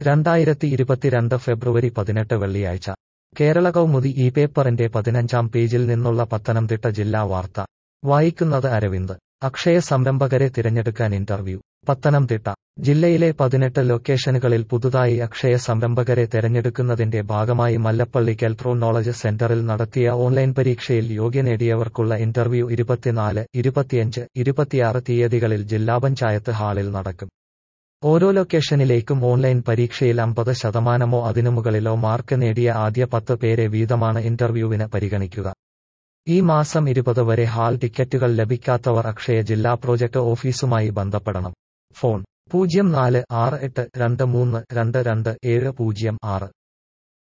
രണ്ടായിരത്തി ഇരുപത്തിരണ്ട് ഫെബ്രുവരി പതിനെട്ട് വെള്ളിയാഴ്ച കേരള കൗമുദി ഈ പേപ്പറിന്റെ പതിനഞ്ചാം പേജിൽ നിന്നുള്ള പത്തനംതിട്ട ജില്ലാ വാർത്ത വായിക്കുന്നത് അരവിന്ദ് അക്ഷയ സംരംഭകരെ തിരഞ്ഞെടുക്കാൻ ഇന്റർവ്യൂ പത്തനംതിട്ട ജില്ലയിലെ പതിനെട്ട് ലൊക്കേഷനുകളിൽ പുതുതായി അക്ഷയ സംരംഭകരെ തെരഞ്ഞെടുക്കുന്നതിന്റെ ഭാഗമായി മല്ലപ്പള്ളി കെൽട്രോ നോളജ് സെന്ററിൽ നടത്തിയ ഓൺലൈൻ പരീക്ഷയിൽ യോഗ്യ നേടിയവർക്കുള്ള ഇന്റർവ്യൂ ഇരുപത്തിനാല് ഇരുപത്തിയഞ്ച് ഇരുപത്തിയാറ് തീയതികളിൽ ജില്ലാ പഞ്ചായത്ത് ഹാളിൽ നടക്കും ഓരോ ലൊക്കേഷനിലേക്കും ഓൺലൈൻ പരീക്ഷയിൽ അമ്പത് ശതമാനമോ അതിനു മുകളിലോ മാർക്ക് നേടിയ ആദ്യ പത്ത് പേരെ വീതമാണ് ഇന്റർവ്യൂവിന് പരിഗണിക്കുക ഈ മാസം ഇരുപത് വരെ ഹാൾ ടിക്കറ്റുകൾ ലഭിക്കാത്തവർ അക്ഷയ ജില്ലാ പ്രോജക്ട് ഓഫീസുമായി ബന്ധപ്പെടണം ഫോൺ പൂജ്യം നാല് ആറ് എട്ട് രണ്ട് മൂന്ന് രണ്ട് രണ്ട് ഏഴ് പൂജ്യം ആറ്